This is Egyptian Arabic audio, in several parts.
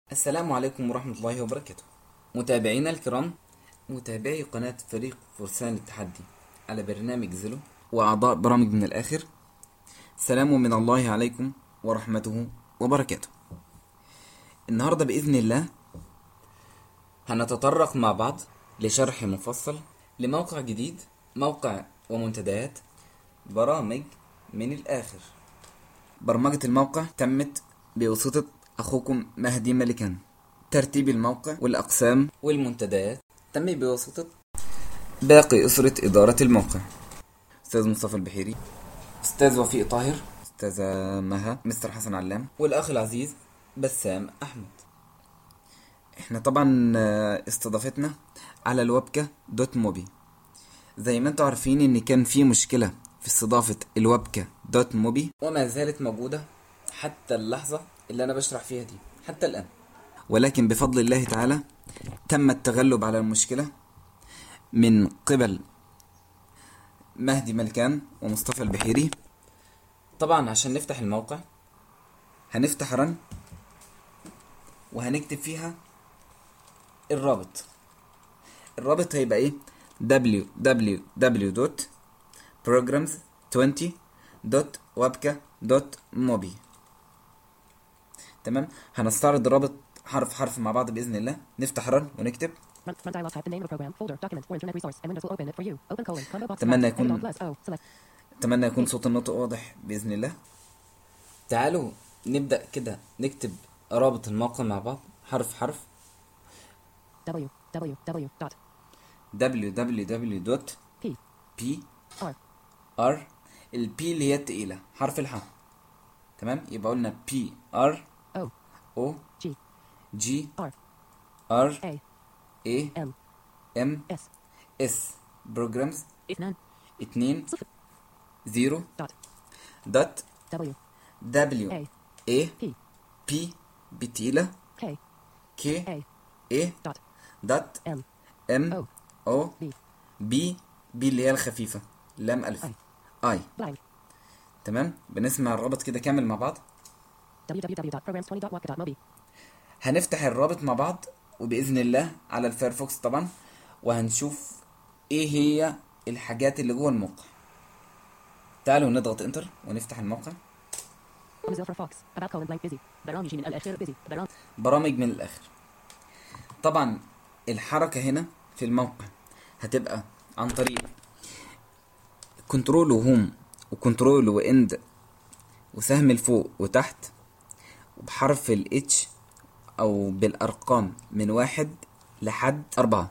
السلام عليكم ورحمة الله وبركاته متابعينا الكرام متابعي قناة فريق فرسان التحدي على برنامج زلو وأعضاء برامج من الآخر سلام من الله عليكم ورحمته وبركاته النهاردة بإذن الله هنتطرق مع بعض لشرح مفصل لموقع جديد موقع ومنتديات برامج من الآخر برمجة الموقع تمت بواسطة أخوكم مهدي ملكان ترتيب الموقع والأقسام والمنتديات تم بواسطة باقي أسرة إدارة الموقع أستاذ مصطفى البحيري أستاذ وفيق طاهر أستاذة مها مستر حسن علام والأخ العزيز بسام أحمد احنا طبعا آه، استضافتنا على الوبكة دوت موبي زي ما انتوا عارفين ان كان في مشكلة في استضافة الوبكة دوت موبي وما زالت موجودة حتى اللحظة اللي انا بشرح فيها دي حتى الان ولكن بفضل الله تعالى تم التغلب على المشكلة من قبل مهدي ملكان ومصطفى البحيري طبعا عشان نفتح الموقع هنفتح رن وهنكتب فيها الرابط الرابط هيبقى ايه www.programs20.webka.mobi تمام هنستعرض الرابط حرف حرف مع بعض باذن الله نفتح رن ونكتب Front, front dialog type the name of the program, folder, document, or internet resource, and Windows will open it for you. Open colon, combo box. أتمنى box, يكون- edit all plus, O, select. اتمنى يكون صوت النطق واضح باذن الله تعالوا نبدا كده نكتب رابط الموقع مع بعض حرف حرف W, W, W, dot, www.p P, R, R البي اللي هي التقيلة حرف الحاء تمام يبقى قلنا P R O, O G, G R, R A, A M, M S, S programs اثنان, اتنين صفر, زيرو dot, دوت W, W A, A P, P بتقيلة K, K A, A dot, دوت M, M O, O B, B B اللي هي الخفيفة لام ألف I. I blank. تمام بنسمع الرابط كده كامل مع بعض www.programs20.webka.mobi. هنفتح الرابط مع بعض وبإذن الله على الفايرفوكس طبعا وهنشوف ايه هي الحاجات اللي جوه الموقع تعالوا نضغط انتر ونفتح الموقع Mozilla Firefox, about colon blank busy. برامج من الآخر busy. برامج برامج من الآخر طبعا الحركة هنا في الموقع هتبقى عن طريق كنترول وهوم وكنترول واند وسهم لفوق وتحت وبحرف الاتش او بالارقام من واحد لحد اربعة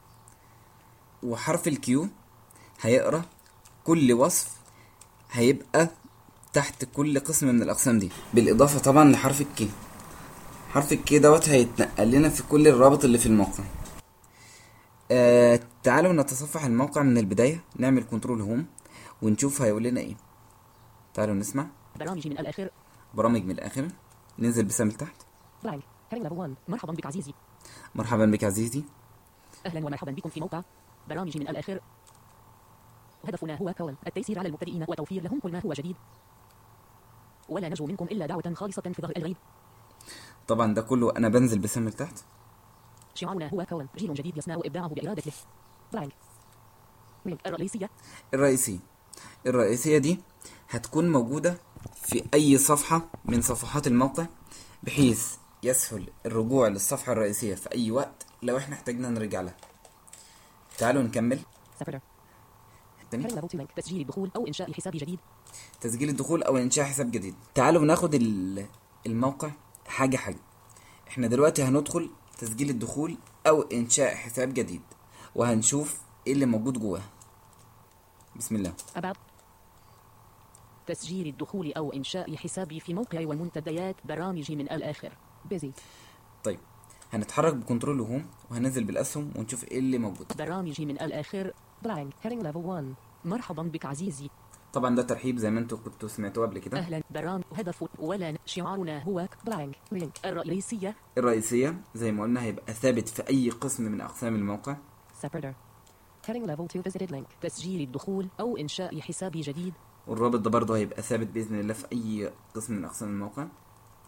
وحرف الكيو هيقرا كل وصف هيبقى تحت كل قسم من الاقسام دي بالاضافة طبعا لحرف الكي حرف الكي دوت هيتنقل لنا في كل الرابط اللي في الموقع آه تعالوا نتصفح الموقع من البداية نعمل كنترول هوم ونشوف هيقول لنا ايه تعالوا نسمع برامج من الآخر برامج من الاخر ننزل بسهم لتحت blank. heading level 1. مرحبا بك عزيزي. مرحبا بك عزيزي أهلا ومرحبا بكم في موقع برامج من الآخر. هدفنا هو كون التيسير على المبتدئين وتوفير لهم كل ما هو جديد. ولا نرجو منكم إلا دعوة خالصة في ظهر الغيب. طبعا ده كله انا بنزل بسهم لتحت شعارنا هو كون جيل جديد يصنع إبداعه بإرادته. blank. link الرئيسية الرئيسية الرئيسية دي هتكون موجودة في أي صفحة من صفحات الموقع بحيث يسهل الرجوع للصفحة الرئيسية في أي وقت لو احنا احتاجنا نرجع لها تعالوا نكمل separator. تاني. heading level 2 link تسجيل الدخول أو إنشاء حساب جديد. تسجيل الدخول او انشاء حساب جديد تعالوا ناخد ال- الموقع حاجة حاجة احنا دلوقتي هندخل تسجيل الدخول او انشاء حساب جديد وهنشوف ايه اللي موجود جواه بسم الله about تسجيل الدخول أو إنشاء حسابي في موقع ومنتديات برامج من الآخر. busy. طيب هنتحرك بكنترول هوم وهننزل بالاسهم ونشوف ايه اللي موجود برامج من الآخر blank. heading level 1. مرحبا بك عزيزي. طبعا ده ترحيب زي ما انتوا كنتوا سمعتوه قبل كده أهلا برام هدف ولا شعارنا هو blank. link الرئيسية الرئيسية زي ما قلنا هيبقى ثابت في اي قسم من اقسام الموقع separator. heading level 2 visited link تسجيل الدخول أو إنشاء حساب جديد. والرابط ده برضه هيبقى ثابت باذن الله في اي قسم من اقسام الموقع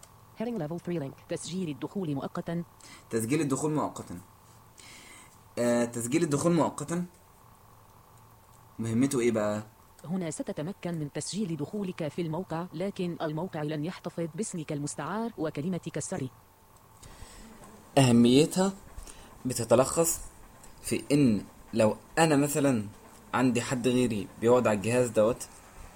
Heading level 3 link. تسجيل الدخول مؤقتا. تسجيل الدخول مؤقتا آه تسجيل الدخول مؤقتا مهمته ايه بقى هنا ستتمكن من تسجيل دخولك في الموقع لكن الموقع لن يحتفظ باسمك المستعار وكلمتك السر أهميتها بتتلخص في إن لو أنا مثلا عندي حد غيري بيقعد على الجهاز دوت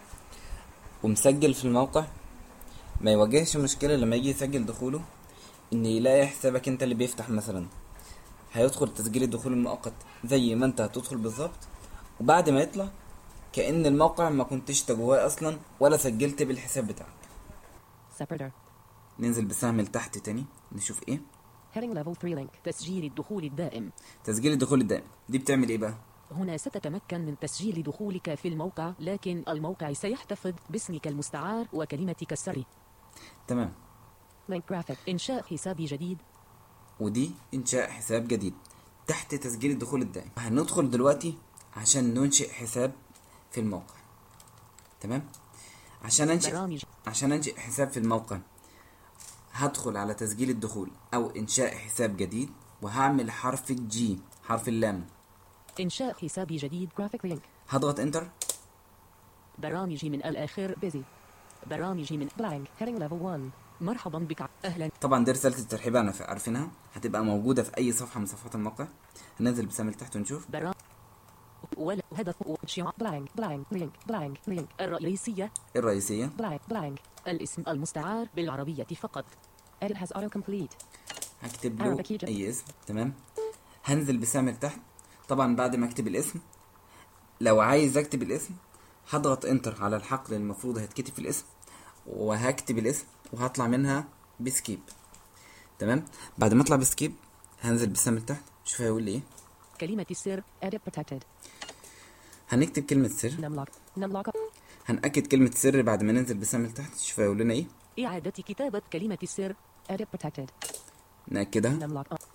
ومسجل في الموقع ما يواجهش مشكلة لما يجي يسجل دخوله إن يلاقي حسابك أنت اللي بيفتح مثلا هيدخل تسجيل الدخول المؤقت زي ما أنت هتدخل بالظبط وبعد ما يطلع كأن الموقع ما كنتش أنت جواه أصلا ولا سجلت بالحساب بتاعك Separator. ننزل بسهم لتحت تاني نشوف إيه Heading level 3 link. تسجيل الدخول الدائم. تسجيل الدخول الدائم دي بتعمل إيه بقى هنا ستتمكن من تسجيل دخولك في الموقع لكن الموقع سيحتفظ باسمك المستعار وكلمتك السر تمام Link graphic. إنشاء حساب جديد. ودي إنشاء حساب جديد تحت تسجيل الدخول الدائم هندخل دلوقتي عشان ننشئ حساب في الموقع تمام عشان أنشئ برامج عشان أنشئ حساب في الموقع هدخل على تسجيل الدخول أو إنشاء حساب جديد وهعمل حرف الجي حرف اللام إنشاء حساب جديد graphic link. هضغط انتر برامج من الآخر busy. برامج من blank. Heading level 1. مرحبا بك أهلا طبعا دي رسالة الترحيب أنا عارفينها هتبقى موجودة في أي صفحة من صفحات الموقع هننزل بسهم لتحت ونشوف برا ولا هدف شعار blank blank link blank link الرئيسية الرئيسية blank blank الاسم المستعار بالعربية فقط Edit has autocomplete هكتب له Arabic Egypt. اي اسم تمام هنزل بسهم لتحت طبعا بعد ما اكتب الاسم لو عايز اكتب الاسم هضغط انتر على الحقل اللي المفروض هيتكتب في الاسم وهكتب الاسم وهطلع منها بسكيب تمام بعد ما اطلع بسكيب هنزل بسهم لتحت شوف هيقول لي ايه كلمة السر Edit protected هنكتب كلمة سر نملك نملك هنأكد كلمة سر بعد ما ننزل بسهم لتحت شوف هيقول لنا ايه إعادة كتابة كلمة السر Edit protected نأكدها نملك off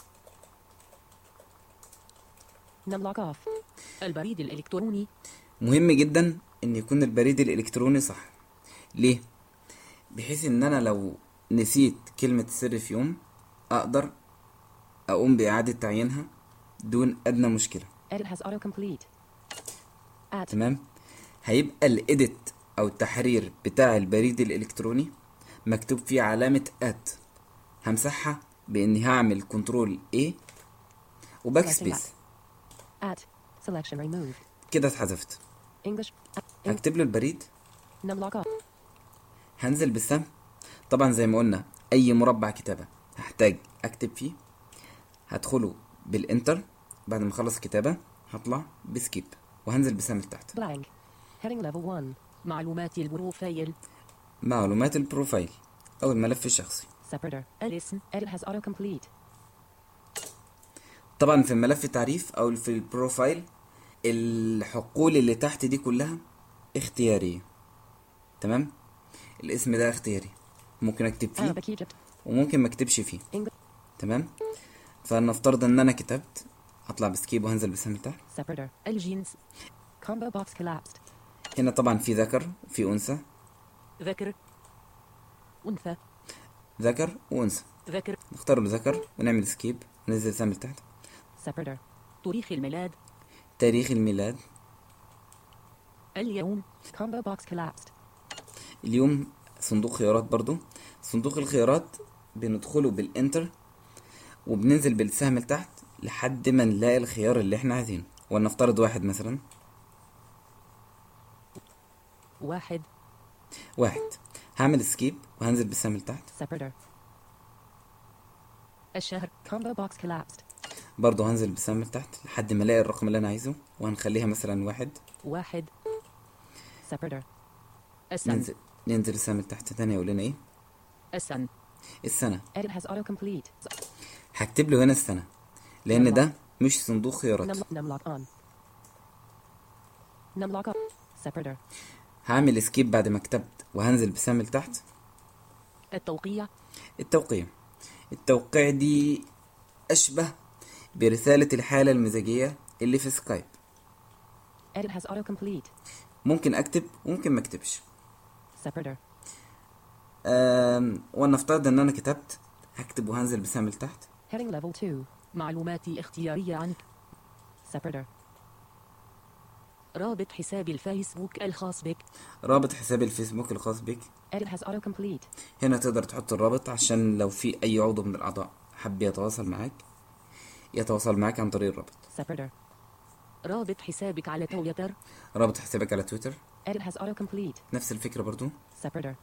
نملك off البريد الإلكتروني مهم جدا ان يكون البريد الالكتروني صح ليه بحيث ان انا لو نسيت كلمة سر في يوم اقدر اقوم باعادة تعيينها دون ادنى مشكلة Edit has autocomplete At تمام هيبقى الايديت او التحرير بتاع البريد الالكتروني مكتوب فيه علامة ات همسحها باني هعمل كنترول A وباك سبيس at selection removed كده اتحذفت English هكتب له البريد نملك off هنزل بالسهم طبعا زي ما قلنا اي مربع كتابة هحتاج اكتب فيه هدخله بالانتر بعد ما اخلص الكتابة هطلع بسكيب وهنزل بسهم لتحت blank Heading level 1 معلومات البروفايل معلومات البروفايل او الملف الشخصي separator الاسم Edit has autocomplete طبعا في الملف التعريف او في البروفايل الحقول اللي تحت دي كلها اختيارية تمام الاسم ده اختياري ممكن اكتب فيه Arabic Egypt وممكن ما اكتبش فيه English تمام فلنفترض ان انا كتبت هطلع بسكيب وهنزل بسهم لتحت separator الجنس combo box collapsed هنا طبعا في ذكر وفي انثى ذكر أنثى ذكر وانثى ذكر نختار الذكر ونعمل سكيب وننزل سهم لتحت separator تاريخ الميلاد تاريخ الميلاد اليوم combo box collapsed اليوم صندوق خيارات برضو صندوق الخيارات بندخله بالانتر وبننزل بالسهم لتحت لحد ما نلاقي الخيار اللي احنا عايزينه ولنفترض واحد مثلا واحد واحد هعمل سكيب وهنزل بالسهم لتحت separator الشهر combo box collapsed برضو هنزل بالسهم لتحت لحد ما الاقي الرقم اللي انا عايزه وهنخليها مثلا واحد واحد separator السن ننزل ننزل السهم لتحت تاني يقول لنا ايه السن السنة Edit has autocomplete هكتب له هنا السنة لأن ده مش صندوق خيارات نم نملك on نملك off separator هعمل سكيب بعد ما كتبت وهنزل بسهم لتحت التوقيع التوقيع التوقيع دي أشبه برسالة الحالة المزاجية اللي في سكايب Edit has autocomplete ممكن أكتب وممكن ما أكتبش separator أم، ولنفترض ان انا كتبت هكتب وهنزل بسهم لتحت Heading level 2. معلومات اختيارية عنك. Separator. رابط حساب الفيسبوك الخاص بك. رابط حساب الفيسبوك الخاص بك Edit has autocomplete. هنا تقدر تحط الرابط عشان لو في اي عضو من الاعضاء حب يتواصل معاك يتواصل معاك عن طريق الرابط Separator. رابط حسابك على تويتر. رابط حسابك على تويتر Edit has autocomplete. نفس الفكرة برضو Separator.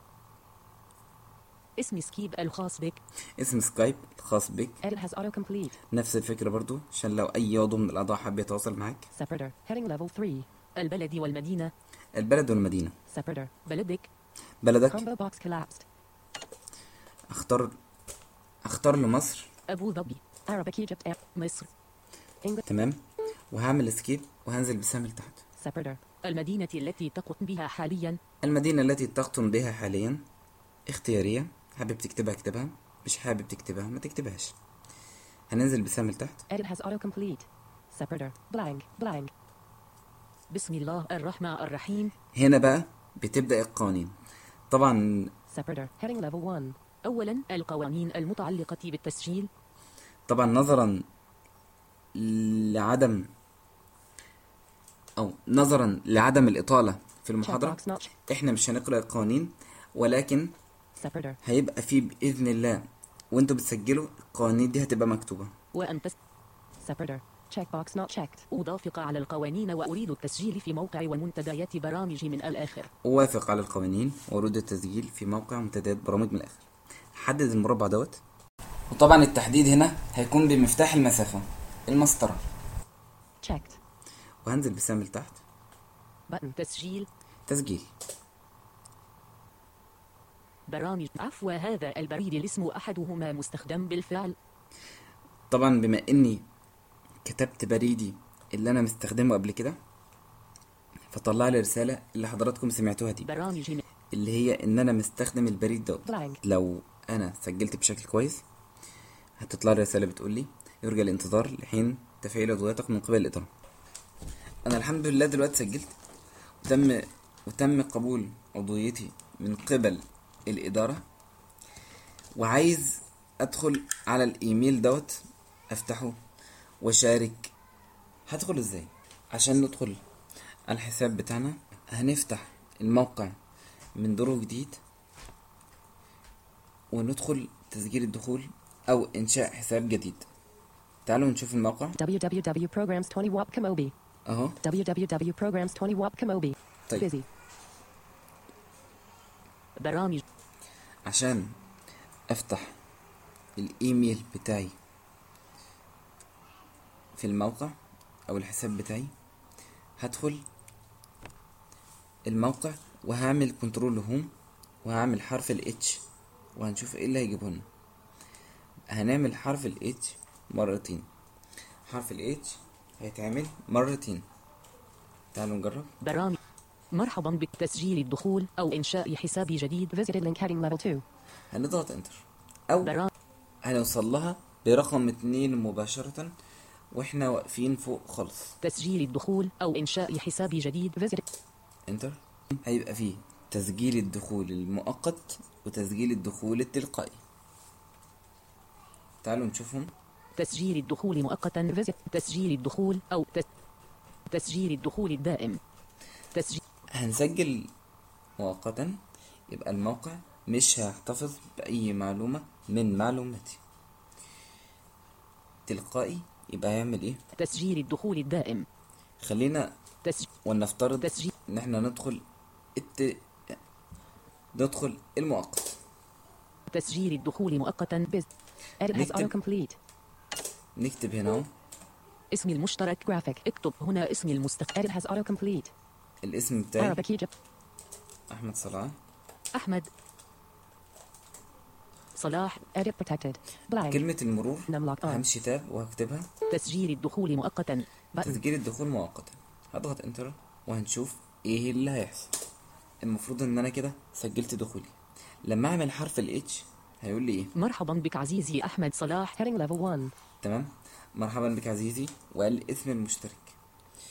اسم سكيب الخاص بك. اسم سكايب الخاص بك Edit has autocomplete. نفس الفكرة برضو عشان لو اي عضو من الاعضاء حب يتواصل معاك Separator. Heading level 3. البلد والمدينة. البلد والمدينة Separator. بلدك. بلدك Combo box collapsed. اختار اختار له مصر أبو ظبي. Arabic Egypt. Air. مصر. English. تمام وهعمل سكيب وهنزل بسهم لتحت Separator. المدينة التي تقطن بها حاليا. المدينة التي تقطن بها حاليا اختيارية حابب تكتبها اكتبها مش حابب تكتبها ما تكتبهاش هننزل بسهم لتحت Edit has autocomplete. Separator. Blank. Blank. بسم الله الرحمن الرحيم. هنا بقى بتبدأ القوانين طبعا Separator. Heading level 1. أولا القوانين المتعلقة بالتسجيل. طبعا نظرا لعدم او نظرا لعدم الإطالة في المحاضرة Checkbox not. احنا مش هنقرأ القوانين ولكن Separator. هيبقى فيه بإذن الله وانتوا بتسجلوا القوانين دي هتبقى مكتوبة وأن تس... Separator. Checkbox not checked. أضافق على القوانين وأريد التسجيل في موقع ومنتديات برامج من الآخر. أوافق على القوانين وأرد التسجيل في موقع منتديات برامج من الآخر حدد المربع دوت وطبعا التحديد هنا هيكون بمفتاح المسافة المسطرة Checked. وهنزل بسهم لتحت button تسجيل تسجيل برامج عفوا هذا البريد الاسم أحدهما مستخدم بالفعل طبعا بما اني كتبت بريدي اللي انا مستخدمه قبل كده فطلع لي رسالة اللي حضراتكم سمعتوها دي برامج من اللي هي ان انا مستخدم البريد دوت blank لو انا سجلت بشكل كويس هتطلع لي رسالة بتقول لي يرجى الانتظار لحين تفعيل عضويتك من قبل الإدارة أنا الحمد لله دلوقتي سجلت وتم وتم قبول عضويتي من قبل الإدارة وعايز أدخل على الإيميل دوت أفتحه وأشارك هدخل إزاي عشان ندخل على الحساب بتاعنا هنفتح الموقع من دوره جديد وندخل تسجيل الدخول أو إنشاء حساب جديد تعالوا نشوف الموقع www programs 20 wap kamobi أهو www programs 20 wap kamobi طيب. busy برامج عشان أفتح الإيميل بتاعي في الموقع أو الحساب بتاعي هدخل الموقع وهعمل كنترول هوم وهعمل حرف ال H وهنشوف ايه اللي هيجيبه لنا هنعمل حرف ال H مرتين حرف ال H هيتعمل مرتين تعالوا نجرب برامج مرحبا بك تسجيل الدخول أو إنشاء حساب جديد visited link heading level 2 هنضغط انتر او برامج هنوصل لها برقم اتنين مباشرة واحنا واقفين فوق خالص تسجيل الدخول أو إنشاء حساب جديد visited انتر هيبقى فيه تسجيل الدخول المؤقت وتسجيل الدخول التلقائي تعالوا نشوفهم تسجيل الدخول مؤقتا visit تسجيل الدخول أو تس... تسجيل الدخول الدائم تسجيل هنسجل مؤقتا يبقى الموقع مش هيحتفظ بأي معلومة من معلوماتي تلقائي يبقى هيعمل ايه تسجيل الدخول الدائم خلينا تسجيل ولنفترض تسجيل ان احنا ندخل الت... ندخل المؤقت تسجيل الدخول مؤقتا بز edit has نكتب- autocomplete نكتب هنا اهو اسم المشترك جرافيك اكتب هنا اسم المستخدم edit has autocomplete الاسم بتاعي Arabic Egypt احمد صلاح أحمد صلاح edit protected blank كلمة المرور نملك on همشي تاب وهكتبها تسجيل الدخول مؤقتا button تسجيل الدخول مؤقتا هضغط انتر وهنشوف ايه اللي هيحصل المفروض ان انا كده سجلت دخولي لما اعمل حرف ال H هيقول لي ايه مرحبا بك عزيزي أحمد صلاح heading level 1 تمام مرحبا بك عزيزي وقال اسم المشترك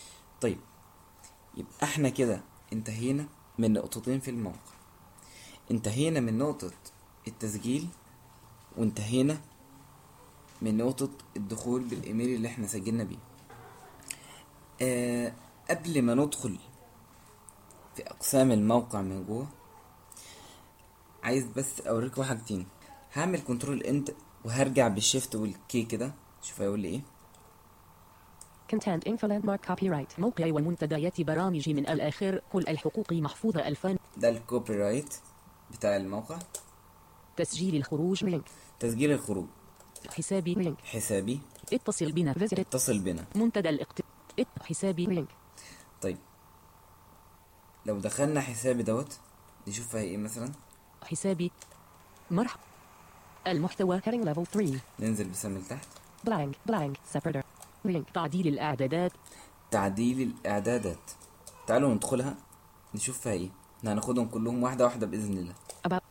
طيب يبقى احنا كده انتهينا من نقطتين في الموقع انتهينا من نقطة التسجيل وانتهينا من نقطة الدخول بالإيميل اللي احنا سجلنا بيه آه قبل ما ندخل في أقسام الموقع من جوه عايز بس أوريكم حاجتين هعمل كنترول انت وهرجع بالشيفت والكي كده شوف هيقول لي ايه content info landmark copyright موقع ومنتديات برامج من الآخر كل الحقوق محفوظة ألفان ده الكوبي رايت بتاع الموقع تسجيل الخروج لينك تسجيل الخروج حسابي لينك حسابي اتصل بنا visit اتصل بنا منتدى الاقت ات- حسابي لينك طيب لو دخلنا حسابي دوت نشوف فيها ايه مثلا حسابي مرحبا المحتوى heading level 3 ننزل بسهم لتحت blank blank separator لينك تعديل الإعدادات تعديل الاعدادات تعالوا ندخلها نشوف فيها ايه احنا هناخدهم كلهم واحده واحده باذن الله about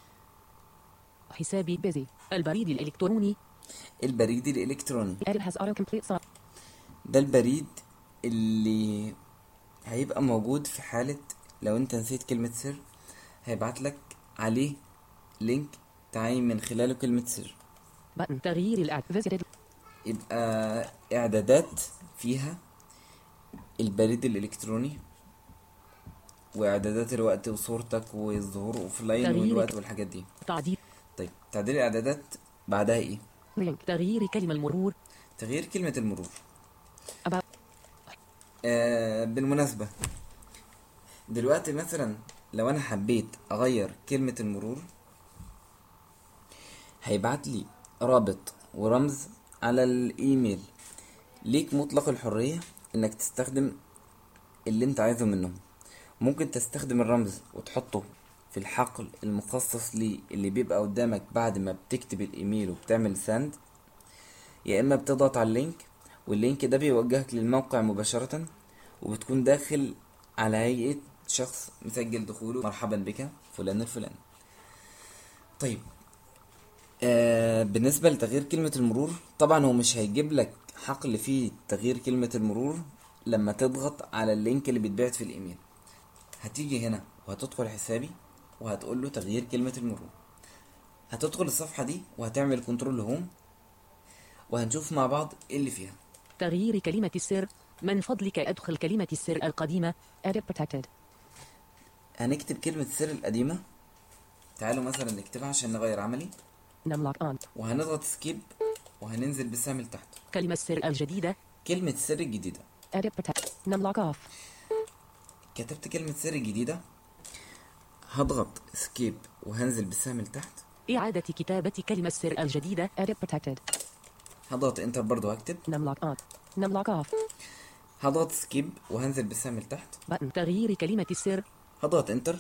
حسابي busy البريد الإلكتروني البريد الالكتروني edit has autocomplete sign ده البريد اللي هيبقى موجود في حالة لو انت نسيت كلمة سر هيبعت لك عليه لينك تعين من خلاله كلمة سر button تغيير الأعد visited يبقى اعدادات فيها البريد الالكتروني واعدادات الوقت وصورتك والظهور اوفلاين تغيير والوقت والحاجات دي تعديل طيب تعديل الاعدادات بعدها ايه لينك تغيير كلمة المرور تغيير كلمة المرور about آه بالمناسبة دلوقتي مثلا لو انا حبيت اغير كلمة المرور هيبعت لي رابط ورمز على الايميل ليك مطلق الحرية انك تستخدم اللي انت عايزه منهم ممكن تستخدم الرمز وتحطه في الحقل المخصص ليه اللي بيبقى قدامك بعد ما بتكتب الايميل وبتعمل سند يا اما بتضغط على اللينك واللينك ده بيوجهك للموقع مباشرة وبتكون داخل على هيئة شخص مسجل دخوله مرحبا بك فلان الفلاني طيب آه بالنسبة لتغيير كلمة المرور طبعا هو مش هيجيب لك حقل فيه تغيير كلمة المرور لما تضغط على اللينك اللي بيتبعت في الايميل هتيجي هنا وهتدخل حسابي وهتقول له تغيير كلمة المرور هتدخل الصفحة دي وهتعمل كنترول هوم وهنشوف مع بعض ايه اللي فيها تغيير كلمة السر من فضلك أدخل كلمة السر القديمة edit protected هنكتب كلمة السر القديمة تعالوا مثلا نكتبها عشان نغير عملي numlock on وهنضغط سكيب وهننزل بالسهم لتحت كلمة السر الجديدة كلمة السر الجديدة edit protect numlock off كتبت كلمة سر جديدة هضغط سكيب وهنزل بالسهم لتحت إعادة كتابة كلمة السر الجديدة edit protected هضغط انتر برضو هكتب numlock on numlock off هضغط سكيب وهنزل بالسهم لتحت button تغيير كلمة السر هضغط انتر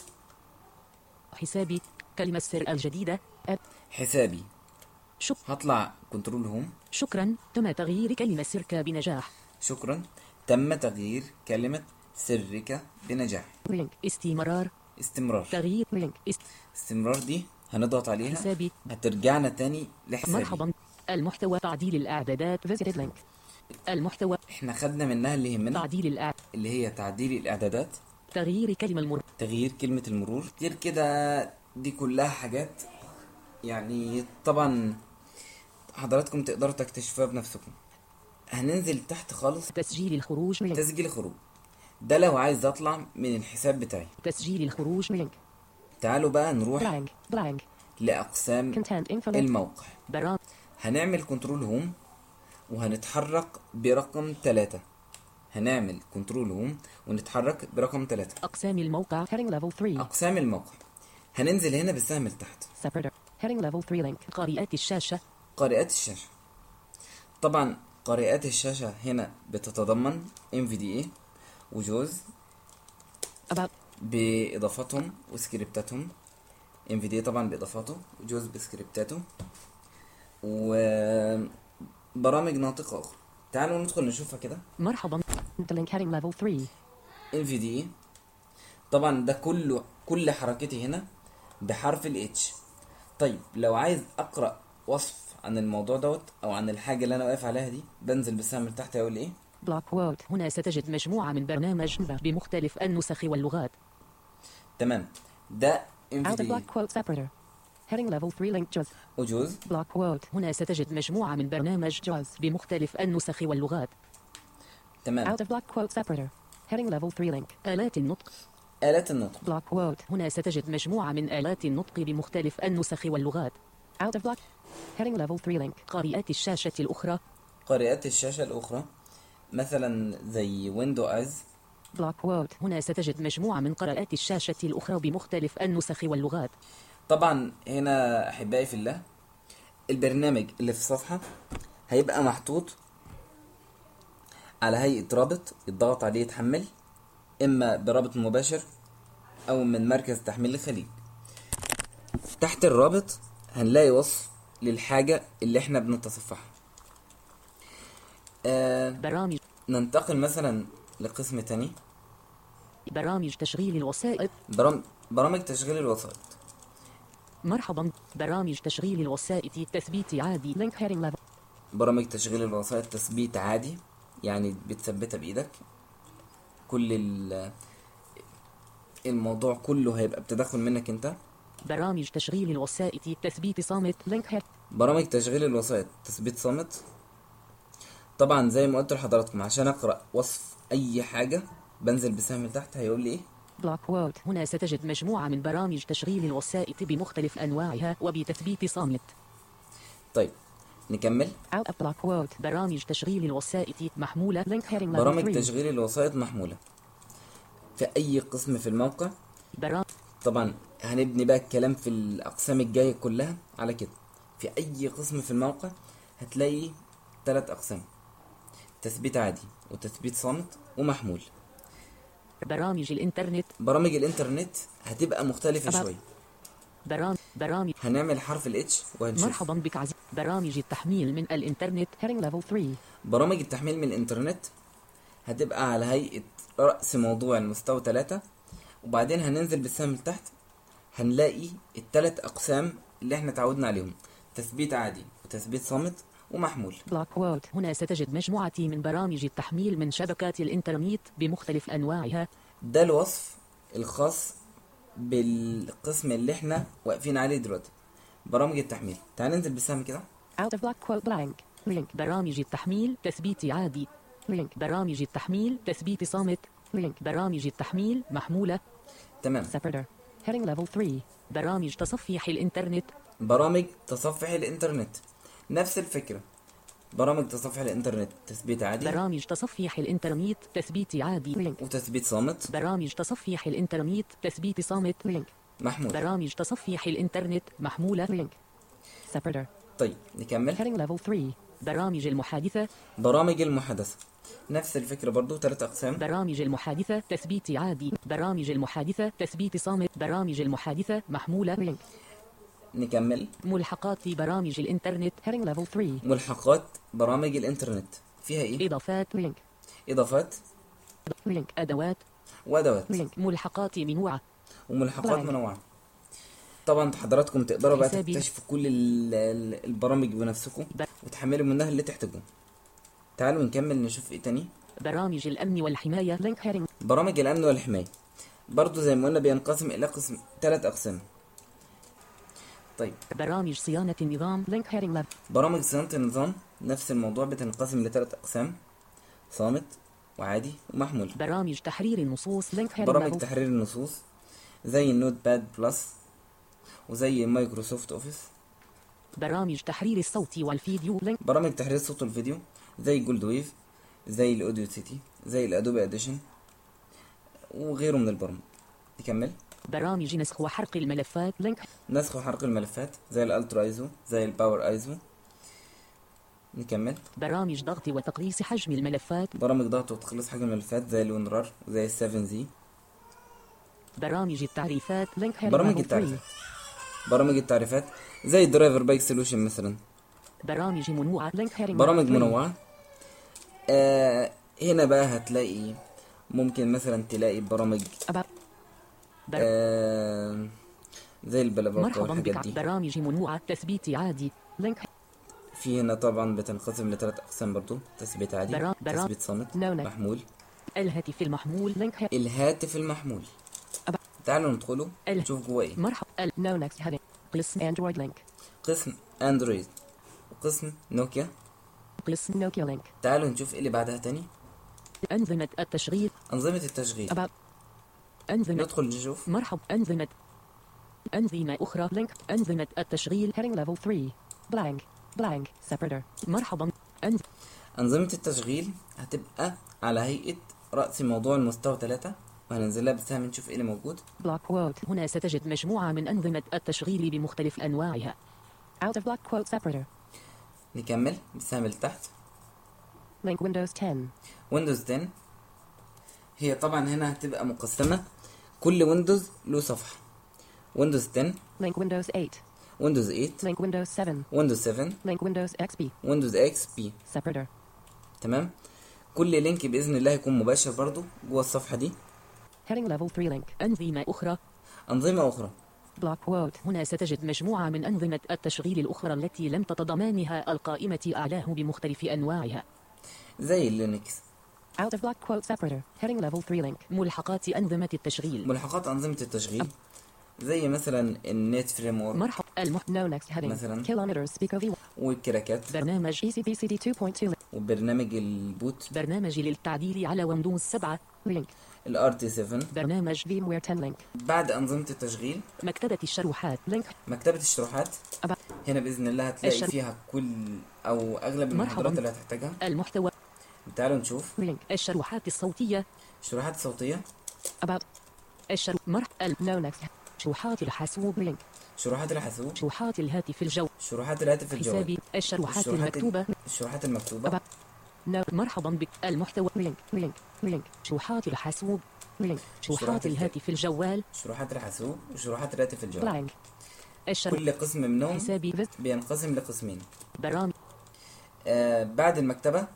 حسابي كلمة السر الجديدة edit حسابي شك هطلع كنترول هوم شكرا تم تغيير كلمة سرك بنجاح شكرا تم تغيير كلمة سرك بنجاح لينك استمرار استمرار تغيير لينك است... استمرار دي هنضغط عليها حسابي هترجعنا تاني لحسابي مرحبا المحتوى تعديل الإعدادات visited link المحتوى احنا خدنا منها اللي يهمنا تعديل الإعداد اللي هي تعديل الاعدادات تغيير كلمة المر تغيير كلمة المرور غير كده دي كلها حاجات يعني طبعا حضراتكم تقدروا تكتشفوها بنفسكم هننزل تحت خالص تسجيل الخروج لينك تسجيل خروج ده لو عايز اطلع من الحساب بتاعي تسجيل الخروج لينك تعالوا بقى نروح blank blank لأقسام content info link الموقع برامج هنعمل كنترول هوم وهنتحرك برقم ثلاثة هنعمل كنترول هوم ونتحرك برقم ثلاثة أقسام الموقع heading level 3 أقسام الموقع هننزل هنا بالسهم لتحت separator heading level 3 link قارئات الشاشة قارئات الشاشة طبعا قارئات الشاشة هنا بتتضمن NVDA وجوز about بإضافاتهم وسكريبتاتهم NVDA طبعا بإضافاته وجوز بسكريبتاته وبرامج ناطقة أخرى تعالوا ندخل نشوفها كده مرحبا the link heading level 3 NVDA طبعا ده كله كل حركتي هنا بحرف ال H طيب لو عايز أقرأ وصف عن الموضوع دوت أو عن الحاجة اللي أنا واقف عليها دي بنزل بالسهم اللي تحت هيقول إيه block quote هنا ستجد مجموعة من برنامج بمختلف النسخ واللغات تمام ده Out of NVDA block quote separator. Heading level 3 link JAWS. وجوز Block quote. هنا ستجد مجموعة من برنامج JAWS بمختلف النسخ واللغات. تمام Out of block quote separator. Heading level 3 link. آلات النطق. آلات النطق Block quote. هنا ستجد مجموعة من آلات النطق بمختلف النسخ واللغات. Out of block. Heading level 3 link. قارئات الشاشة الأخرى. قارئات الشاشة الأخرى مثلا زي ويندو ايز Block quote. هنا ستجد مجموعة من قراءات الشاشة الأخرى بمختلف النسخ واللغات. طبعا هنا أحبائي في الله البرنامج اللي في الصفحة هيبقى محطوط على هيئة رابط يتضغط عليه يتحمل إما برابط مباشر أو من مركز تحميل الخليج تحت الرابط هنلاقي وصف للحاجة اللي احنا بنتصفحها آه برامج ننتقل مثلا لقسم تاني برامج تشغيل الوسائط. برام... برامج تشغيل الوسائط مرحبا. برامج تشغيل الوسائط تثبيت عادي. Link heading level. برامج تشغيل الوسائط تثبيت عادي يعني بتثبتها بإيدك كل ال- الموضوع كله هيبقى بتدخل منك انت برامج تشغيل الوسائط تثبيت صامت. Link head. برامج تشغيل الوسائط تثبيت صامت طبعا زي ما قلت لحضراتكم عشان اقرا وصف اي حاجه بنزل بسهم لتحت هيقول لي ايه بلوك كوت هنا ستجد مجموعة من برامج تشغيل الوسائط بمختلف أنواعها وبتثبيت صامت طيب نكمل Out of block quote برامج تشغيل الوسائط محمولة link heading level برامج 3 تشغيل الوسائط محمولة في أي قسم في الموقع برامج طبعا هنبني بقى الكلام في الأقسام الجاية كلها على كده في أي قسم في الموقع هتلاقي ثلاث أقسام تثبيت عادي وتثبيت صامت ومحمول برامج الإنترنت برامج الإنترنت هتبقى مختلفة أبعد. شوية برامج برامج هنعمل حرف الاتش وهنشوف مرحبا بك عزيزي برامج التحميل من الإنترنت heading level 3 برامج التحميل من الإنترنت هتبقى على هيئة رأس موضوع المستوى ثلاثة وبعدين هننزل بالسهم لتحت هنلاقي التلات أقسام اللي احنا اتعودنا عليهم تثبيت عادي وتثبيت صامت ومحمول بلوك كوت هنا ستجد مجموعة من برامج التحميل من شبكات الإنترنت بمختلف أنواعها ده الوصف الخاص بالقسم اللي احنا واقفين عليه دلوقتي برامج التحميل تعال ننزل بالسهم كده Out of block quote blank link برامج التحميل تثبيت عادي link برامج التحميل تثبيت صامت link برامج التحميل محمولة تمام separator heading level 3 برامج تصفيح الإنترنت برامج تصفح الإنترنت نفس الفكرة برامج تصفح الإنترنت تثبيت عادي برامج تصفيح الإنترنت تثبيت عادي link وتثبيت صامت برامج تصفيح الإنترنت تثبيت صامت link محمول برامج تصفيح الإنترنت محمولة link separator طيب نكمل heading level 3 برامج المحادثة برامج المحادثة نفس الفكرة برضو ثلاث أقسام برامج المحادثة تثبيت عادي برامج المحادثة تثبيت صامت برامج المحادثة محمولة link نكمل ملحقات برامج الإنترنت heading level 3 ملحقات برامج الإنترنت فيها إيه؟ إضافات link إضافات link أدوات وأدوات link ملحقات منوعة وملحقات blank. منوعة طبعا حضراتكم تقدروا بقى حسابي. تكتشفوا كل ال- ال- البرامج بنفسكم ب- وتحملوا منها اللي تحتاجوه تعالوا نكمل نشوف ايه تاني برامج الأمن والحماية link heading برامج الأمن والحماية برضو زي ما قلنا بينقسم إلى قسم ثلاث أقسام طيب برامج صيانة النظام link heading level برامج صيانة النظام نفس الموضوع بتنقسم لثلاث أقسام صامت وعادي ومحمول برامج تحرير النصوص link heading برامج level تحرير النصوص زي النوت باد بلس وزي مايكروسوفت اوفيس برامج تحرير الصوت والفيديو link برامج تحرير الصوت والفيديو زي جولد ويف زي الاوديو سيتي زي الادوبي اديشن وغيره من البرامج نكمل برامج نسخ وحرق الملفات link نسخ وحرق الملفات زي الالترا ايزو زي الباور ايزو نكمل برامج ضغط وتقليص حجم الملفات برامج ضغط وتخليص حجم الملفات زي الونرار وزي السفن زي برامج التعريفات link heading برامج level 3 التعريفات برامج التعريفات زي الدرايفر بايك سولوشن مثلا برامج منوعة link heading level برامج 3 منوعة آه هنا بقى هتلاقي ممكن مثلا تلاقي برامج أبا بر... آه زي البلابات مرحبا والحاجات بك دي برامج منوعة تثبيت عادي link في هنا طبعا بتنقسم لثلاث أقسام برضو تثبيت عادي برا- برا- تثبيت صامت نو- نو. محمول الهاتف المحمول link head الهاتف المحمول أبا تعالوا ندخله ال- نشوف جواه ايه مرحبا ال- no next heading قسم اندرويد لينك قسم اندرويد وقسم نوكيا قسم نوكيا لينك تعالوا نشوف ايه اللي بعدها تاني أنظمة التشغيل انظمة التشغيل about أنظمة ندخل نشوف مرحب أنظمة أنظمة أخرى لينك أنظمة التشغيل heading level 3 blank blank separator مرحبا أنظ أنظمة التشغيل هتبقى على هيئة رأس موضوع المستوى 3 وهننزلها بالسهم نشوف ايه اللي موجود block quote هنا ستجد مجموعة من أنظمة التشغيل بمختلف أنواعها out of block quote separator نكمل بالسهم اللي تحت link Windows 10 ويندوز 10 هي طبعا هنا هتبقى مقسمة كل ويندوز له صفحة ويندوز 10 link Windows 8 ويندوز 8 link Windows 7 ويندوز 7 link Windows XP ويندوز اكس بي separator تمام كل لينك بإذن الله هيكون مباشر برضو جوه الصفحة دي heading level 3 link أنظمة أخرى أنظمة أخرى block quote هنا ستجد مجموعة من أنظمة التشغيل الأخرى التي لم تتضمنها القائمة أعلاه بمختلف أنواعها زي اللينكس out of block quote separator heading level 3 link ملحقات أنظمة التشغيل ملحقات أنظمة التشغيل زي مثلا النت فريم ورك مرحب المح no next heading مثلاً. kilometers speak of والكراكات برنامج E ECBCD 2.2 وبرنامج البوت برنامج للتعديل على ويندوز 7 link الار تي 7 برنامج VMware 10 link بعد أنظمة التشغيل مكتبة الشروحات link مكتبة الشروحات أبا. هنا بإذن الله هتلاقي الشر- فيها كل أو أغلب مرحباً. المحاضرات اللي هتحتاجها المحتوى تعالوا نشوف link الشروحات الصوتية الشروحات الصوتية about الشرو مرح ال no next شروحات الحاسوب link شروحات الحاسوب شروحات الهاتف الجو شروحات الهاتف الجوالي حسابي الشروحات الشروحات المكتوبة الشروحات المكتوبة أبا. no مرحبا بك المحتوى link link link شروحات الحاسوب link شروحات شروحات الج- الهاتف الجوال شروحات الحاسوب وشروحات الهاتف الجوالي blank الشرو كل قسم منهم حسابي فيز بينقسم لقسمين برامج آه بعد المكتبة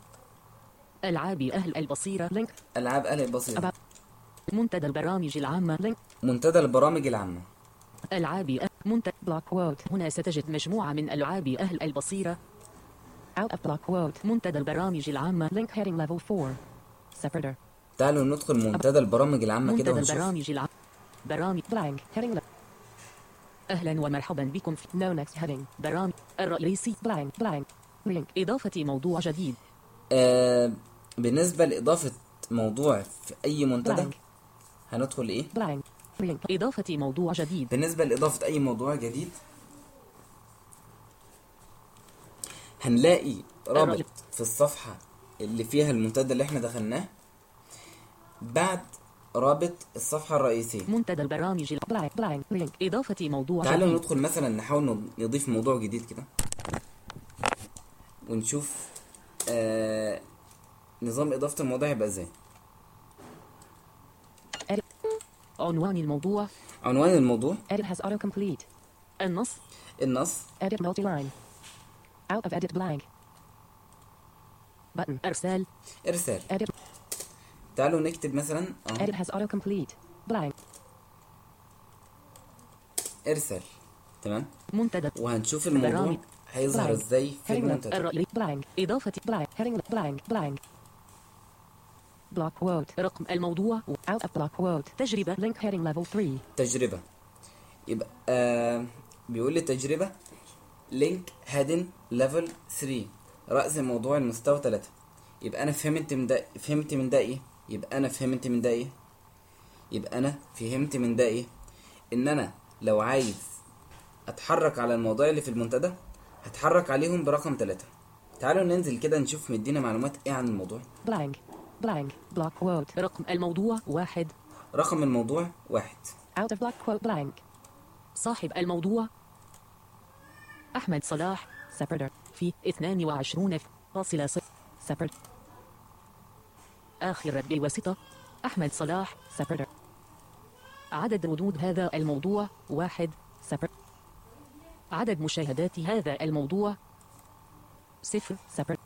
ألعاب أهل البصيرة link ألعاب أهل البصيرة أبا. منتدى البرامج العامة link منتدى البرامج العامة ألعاب أهل منتدى بلوك كوت هنا ستجد مجموعة من ألعاب أهل البصيرة out of block quote منتدى البرامج العامة link heading level 4 separator تعالوا ندخل منتدى البرامج العامة كده منتدى ونشوف البرامج العامة برامج blank heading level أهلا ومرحبا بكم في no next heading برامج الرئيسي blank blank link إضافة موضوع جديد آه بالنسبة لإضافة موضوع في أي منتدى blank هندخل إيه؟ blank link إضافة موضوع جديد بالنسبة لإضافة أي موضوع جديد هنلاقي رابط الرأي. في الصفحة اللي فيها المنتدى اللي احنا دخلناه بعد رابط الصفحة الرئيسية منتدى البرامج ال- blank blank link إضافة موضوع تعالوا جديد ندخل مثلا نحاول نضيف موضوع جديد كده ونشوف آه نظام إضافة الموضوع هيبقى ازاي عنوان الموضوع عنوان الموضوع edit has autocomplete النص النص edit multi-line out of edit blank button إرسال إرسال edit تعالوا نكتب مثلا اه edit has autocomplete blank إرسال تمام منتدى وهنشوف الموضوع برامج. هيظهر blank. ازاي في heading المنتدى الرأي blank إضافة blank heading blank blank block quote رقم الموضوع out of block quote تجربة link heading level 3 تجربة يبقى آه بيقول لي تجربة لينك هادن ليفل 3 رأس موضوع المستوى 3 يبقى أنا فهمت من ده فهمت من ده إيه؟ يبقى أنا فهمت من ده إيه؟ يبقى أنا فهمت من ده إيه؟ إن أنا لو عايز أتحرك على الموضوع اللي في المنتدى هتحرك عليهم برقم 3 تعالوا ننزل كده نشوف مدينا معلومات إيه عن الموضوع blank blank block quote رقم الموضوع واحد رقم الموضوع واحد out of block quote blank صاحب الموضوع أحمد صلاح separator في 22 فاصلة صفر separator آخر رد بالواسطة أحمد صلاح separator عدد ردود هذا الموضوع واحد separator عدد مشاهدات هذا الموضوع صفر separator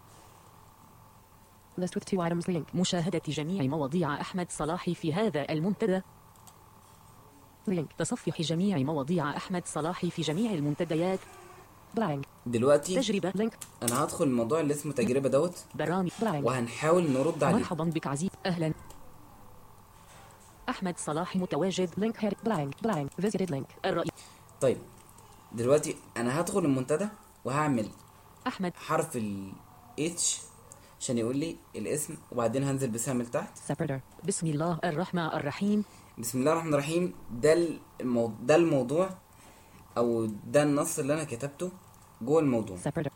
list with two items link مشاهدة جميع مواضيع أحمد صلاح في هذا المنتدى لينك تصفح جميع مواضيع أحمد صلاح في جميع المنتديات بلانك دلوقتي تجربة لينك أنا هدخل الموضوع اللي اسمه تجربة دوت برامج بلانك وهنحاول نرد عليه مرحبا بك عزيز أهلا أحمد صلاح متواجد Link head blank blank visited link. الرئيس طيب دلوقتي انا هدخل المنتدى وهعمل أحمد حرف ال H عشان يقول لي الاسم وبعدين هنزل بسهم لتحت separator بسم الله الرحمن الرحيم بسم الله الرحمن الرحيم ده المو... ده الموضوع او ده النص اللي انا كتبته جوه الموضوع separator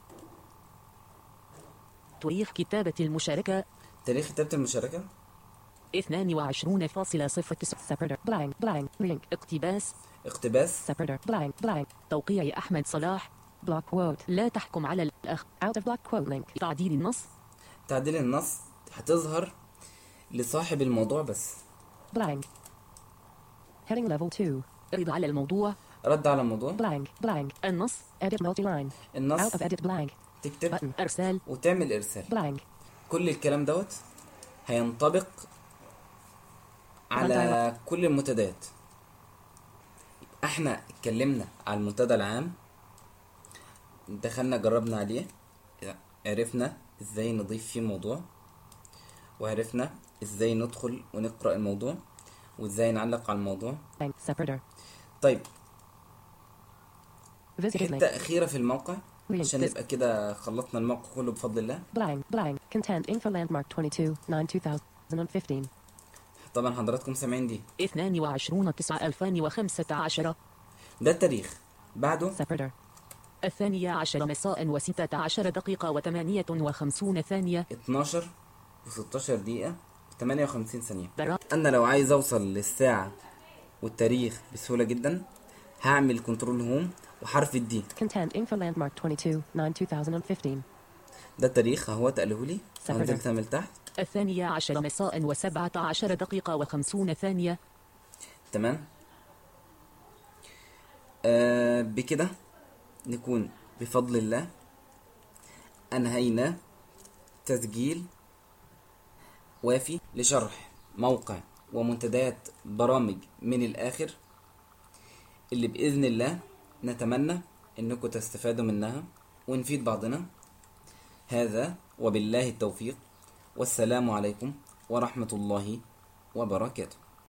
تاريخ كتابة المشاركة تاريخ كتابة المشاركة 22.09 Separator blank blank link. اقتباس اقتباس Separator blank blank توقيع أحمد صلاح block quote لا تحكم على الأخ out of block quote link. تعديل النص تعديل النص هتظهر لصاحب الموضوع بس Blank. Heading level 2. رد على الموضوع رد على الموضوع Blank blank. النص Edit multi-line. النص Out of edit blank. تكتب Button. أرسال وتعمل ارسال Blank. كل الكلام دوت هينطبق على كل المنتديات احنا اتكلمنا على المنتدى العام دخلنا جربنا عليه عرفنا ازاي نضيف فيه موضوع وعرفنا ازاي ندخل ونقرأ الموضوع وازاي نعلق على الموضوع Blank. Separator. طيب Visited حتة link. أخيرة في الموقع Link. عشان نبقى كده خلصنا الموقع كله بفضل الله Blank blank. Content info landmark 22 9 2015. طبعا حضراتكم سامعين دي 22 9 2015 ده التاريخ بعده Separator. الثانية عشر مساء وستة عشر دقيقة وثمانية وخمسون ثانية 12 و16 دقيقة 58 ثانية برا أنا لو عايز أوصل للساعة والتاريخ بسهولة جدا هعمل كنترول هوم وحرف الدي Content info landmark 22 9 2015. ده التاريخ اهو تقله لي سبعة. هنزل تعمل تحت الثانية عشر مساء وسبعة عشر دقيقة وخمسون ثانية تمام آه بكده نكون بفضل الله أنهينا تسجيل وافي لشرح موقع ومنتديات برامج من الآخر اللي بإذن الله نتمنى إنكم تستفادوا منها ونفيد بعضنا هذا وبالله التوفيق والسلام عليكم ورحمة الله وبركاته